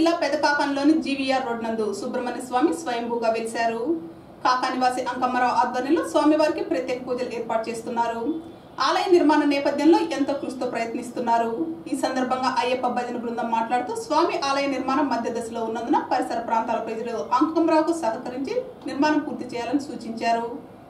జిల్లా పెదకాకంలోని GVR road నందు సుబ్రహ్మణ్య స్వామి స్వయంభూగా వెలిశారు కాకా నివాసి అంకమ్మరావు ఆధ్వర్యంలో స్వామివారికి ప్రత్యేక పూజలు ఏర్పాటు చేస్తున్నారు ఆలయ నిర్మాణ నేపథ్యంలో ఎంతో కృషితో ప్రయత్నిస్తున్నారు ఈ సందర్భంగా అయ్యప్ప భజన బృందం మాట్లాడుతూ స్వామి ఆలయ నిర్మాణం మధ్య దశలో ఉన్నందున పరిసర ప్రాంతాల ప్రజలు అంకమ్మరావుకు సహకరించి నిర్మాణం పూర్తి చేయాలని సూచించారు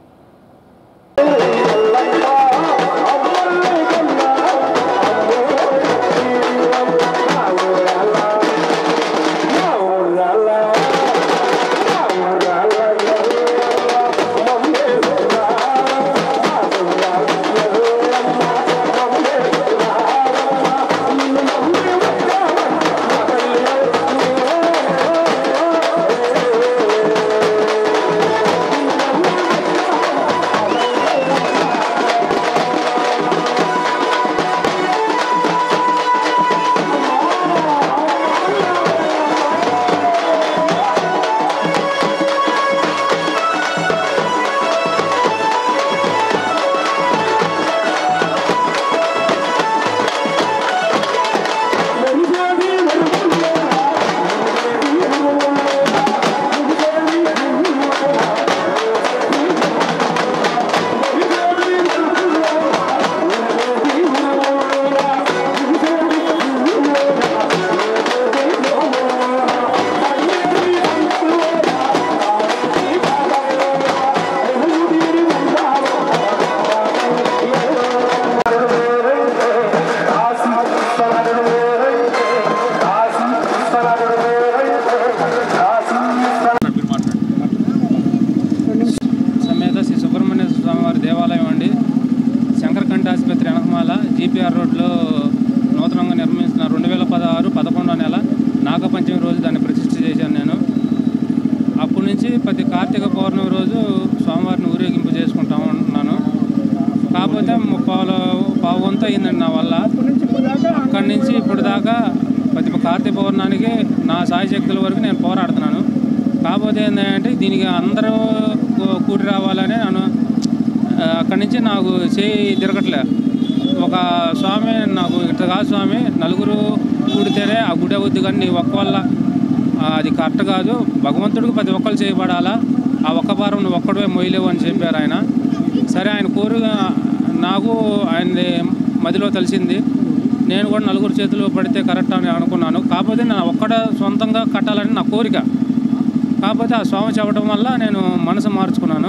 సమేత శ్రీ సుబ్రహ్మణ్య స్వామివారి దేవాలయం అండి శంకరకంఠ ఆసుపత్రి అనకమాల జీపీఆర్ రోడ్లో నూతనంగా నిర్మిస్తున్న రెండు వేల పదహారు పదకొండో నెల నాగపంచమి రోజు దాన్ని ప్రతిష్ఠ చేశాను నేను అప్పటి నుంచి ప్రతి కార్తీక పౌర్ణమి రోజు స్వామివారిని ఊరేగింపు చేసుకుంటా ఉన్నాను కాకపోతే ముప్పాలు పావు వంతు అయిందండి నా వల్ల అక్కడి నుంచి ఇప్పుడు దాకా ప్రతి కార్తీక పౌర్ణానికి నా సాయశక్తుల వరకు నేను పోరాడుతున్నాను కాకపోతే ఏంటంటే దీనికి అందరూ కూ- కూడి రావాలని నేను ఆ, అక్కడి నుంచి నాకు చేయి తిరగట్లే ఒక స్వామి నాకు ఇట్లా కాదు స్వామి నలుగురు కూడితేనే ఆ గుడి అవుద్ది కానీ నీ ఒక్క వల్ల ఆ, అది కరెక్ట్ కాదు భగవంతుడికి ప్రతి ఒక్కరు చేయబడాలా ఆ ఒక్క భారం నువ్వు ఒక్కడే మొయ్యలేవు అని చెప్పారు ఆయన సరే ఆయన కోరిక నాకు ఆయన మదిలో తెలిసింది నేను కూడా నలుగురు చేతిలో పడితే కరెక్ట్ అని అనుకున్నాను కాకపోతే నేను ఒక్కడ సొంతంగా కట్టాలని నా కోరిక కాకపోతే ఆ స్వామి చెప్పడం వల్ల నేను మనసు మార్చుకున్నాను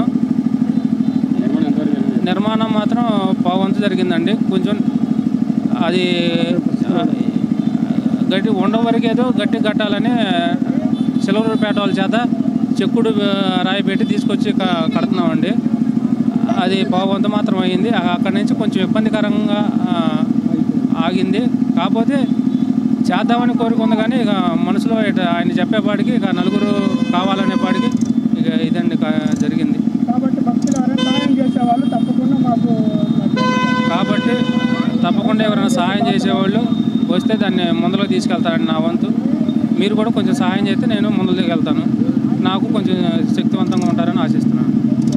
నిర్మాణం మాత్రం పావంతు జరిగిందండి కొంచెం అది ఆ, గట్టి ఉండ వరకు ఏదో గట్టి కట్టాలని సిల్వర్పేట వాళ్ళ చేత చెక్కుడు ఆ, రాయి పెట్టి తీసుకొచ్చి క- కడుతున్నామండి అది పావంతు మాత్రం అయింది ఆ- అక్కడి నుంచి కొంచెం ఇబ్బందికరంగా ఆ, ఆగింది కాకపోతే చేద్దామని కోరిక ఉంది కానీ ఇక మనసులో ఇట ఆయన చెప్పేపాటికి ఇక నలుగురు కావాలనేపాటికి ఇక ఇదండి క- జరిగింది కాబట్టి భక్తులు ఎవరైనా సహాయం చేసే వాళ్ళు తప్పకుండా మాకు కాబట్టి తప్పకుండా ఎవరైనా సహాయం చేసేవాళ్ళు వస్తే దాన్ని ముందులో తీసుకెళ్తారండి నా వంతు మీరు కూడా కొంచెం సహాయం చేస్తే నేను ముందుకు వెళ్తాను నాకు కొంచెం శక్తివంతంగా ఉంటారని ఆశిస్తున్నాను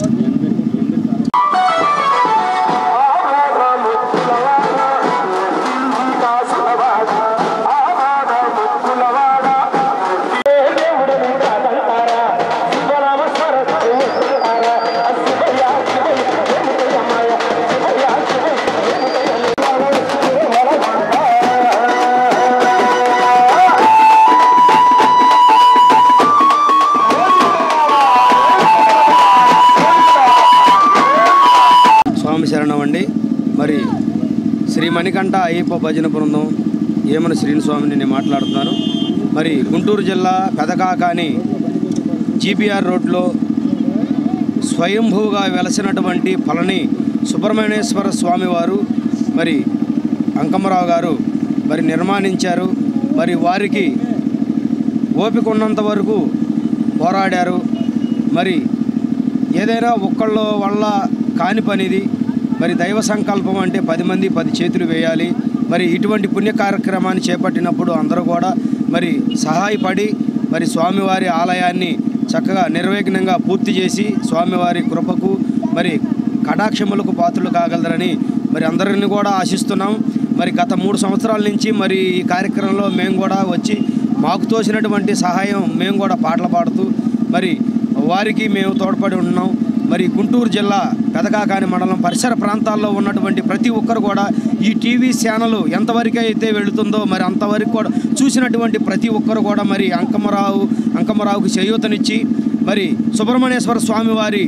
స్వామి శరణం అండి మరి శ్రీ మణికంఠ అయ్యప్ప భజన బృందం ఏమన శ్రీని స్వామిని నేను మాట్లాడుతున్నాను మరి గుంటూరు జిల్లా పెదకాకాని జీపీఆర్ రోడ్లో స్వయంభూగా వెలసినటువంటి పళని సుబ్రహ్మణ్యేశ్వర స్వామివారు మరి అంకమ్మరావు గారు మరి నిర్మాణించారు మరి వారికి ఓపిక ఉన్నంత వరకు పోరాడారు మరి ఏదైనా ఒక్కళ్ళ వల్ల కాని పనిది మరి దైవ సంకల్పం అంటే పది మంది పది చేతులు వేయాలి మరి ఇటువంటి పుణ్య కార్యక్రమాన్ని చేపట్టినప్పుడు అందరూ కూడా మరి సహాయపడి మరి స్వామివారి ఆలయాన్ని చక్కగా నిర్విఘ్నంగా పూర్తి చేసి స్వామివారి కృపకు మరి కటాక్షములకు పాత్రలు కాగలరని మరి అందరిని కూడా ఆశిస్తున్నాం మరి గత మూడు సంవత్సరాల నుంచి మరి ఈ కార్యక్రమంలో మేము కూడా వచ్చి మాకు తోచినటువంటి సహాయం మేము కూడా పాటలు పాడుతూ మరి వారికి మేము తోడ్పడి ఉన్నాం మరి గుంటూరు జిల్లా పెదకాకాని మండలం పరిసర ప్రాంతాల్లో ఉన్నటువంటి ప్రతి ఒక్కరు కూడా ఈ టీవీ ఛానల్ ఎంతవరకు అయితే వెళుతుందో మరి అంతవరకు కూడా చూసినటువంటి ప్రతి ఒక్కరు కూడా మరి అంకమరావు అంకమరావుకి చేయూతనిచ్చి మరి సుబ్రహ్మణ్యేశ్వర స్వామి వారి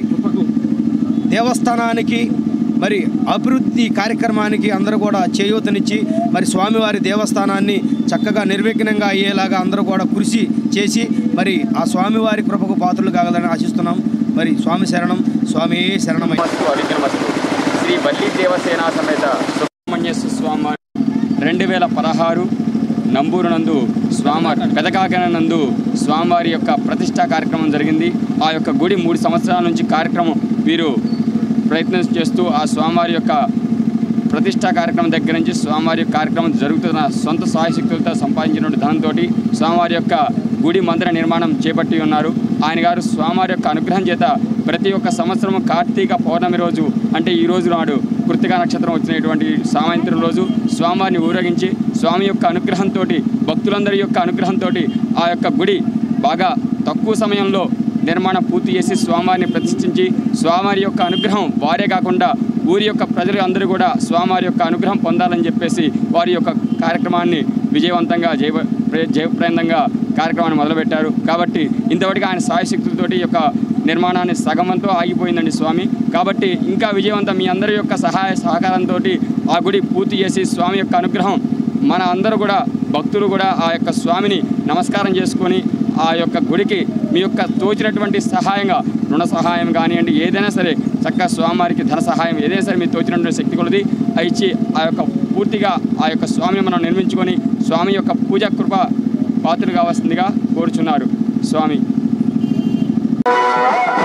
దేవస్థానానికి మరి అభివృద్ధి కార్యక్రమానికి అందరూ కూడా చేయూతనిచ్చి మరి స్వామివారి దేవస్థానాన్ని చక్కగా నిర్విఘ్నంగా అయ్యేలాగా అందరూ కూడా కృషి చేసి మరి ఆ స్వామివారి కృపకు పాత్రలు కాగలని ఆశిస్తున్నాం మరి స్వామి శరణం స్వామి శరణమై మస్తు అడిగినమస్తు శ్రీ వల్లి దేవసేన సమేత సుబ్రహ్మణ్యేశ్వర స్వామి రెండు వేల పదహారు నంబూరు నందు స్వామి పెదకాకన నందు స్వామివారి యొక్క ప్రతిష్టా కార్యక్రమం జరిగింది ఆ యొక్క గుడి మూడు సంవత్సరాల నుంచి కార్యక్రమం వీరు ప్రయత్నం చేస్తూ ఆ స్వామివారి యొక్క ప్రతిష్టా కార్యక్రమం దగ్గర నుంచి స్వామివారి యొక్క కార్యక్రమం జరుగుతున్న సొంత సాయశక్తులతో సంపాదించిన ధనంతో స్వామివారి యొక్క గుడి మందిర నిర్మాణం చేపట్టి ఉన్నారు ఆయన గారు స్వామివారి యొక్క అనుగ్రహం చేత ప్రతి ఒక్క సంవత్సరం కార్తీక పౌర్ణమి రోజు అంటే ఈ రోజు నాడు కృతికా నక్షత్రం వచ్చినటువంటి సాయంత్రం రోజు స్వామివారిని ఊరేగించి స్వామి యొక్క అనుగ్రహంతో భక్తులందరి యొక్క అనుగ్రహంతో ఆ యొక్క గుడి బాగా తక్కువ సమయంలో నిర్మాణం పూర్తి చేసి స్వామివారిని ప్రతిష్ఠించి స్వామివారి యొక్క అనుగ్రహం వారే కాకుండా ఊరి యొక్క ప్రజలు అందరూ కూడా స్వామివారి యొక్క అనుగ్రహం పొందాలని చెప్పేసి వారి యొక్క కార్యక్రమాన్ని విజయవంతంగా జయ జయప్రదంగా కార్యక్రమాన్ని మొదలుపెట్టారు కాబట్టి ఇంతవరకు ఆయన సాయశక్తులతోటి ఈ యొక్క నిర్మాణాన్ని సగమంతో ఆగిపోయిందండి స్వామి కాబట్టి ఇంకా విజయవంతం మీ అందరి యొక్క సహాయ సహకారంతో ఆ గుడి పూర్తి చేసి స్వామి యొక్క అనుగ్రహం మన అందరూ కూడా భక్తులు కూడా ఆ యొక్క స్వామిని నమస్కారం చేసుకొని ఆ యొక్క గుడికి మీ యొక్క తోచినటువంటి సహాయంగా రుణ సహాయం కానివ్వండి ఏదైనా సరే చక్కగా స్వామివారికి ధన సహాయం ఏదైనా సరే మీరు తోచినటువంటి శక్తి కొలది ఆ ఇచ్చి ఆ యొక్క పూర్తిగా ఆ యొక్క స్వామిని మనం నిర్మించుకొని స్వామి యొక్క పూజా కృప పాత్రలు కావాల్సిందిగా కోరుచున్నారు స్వామి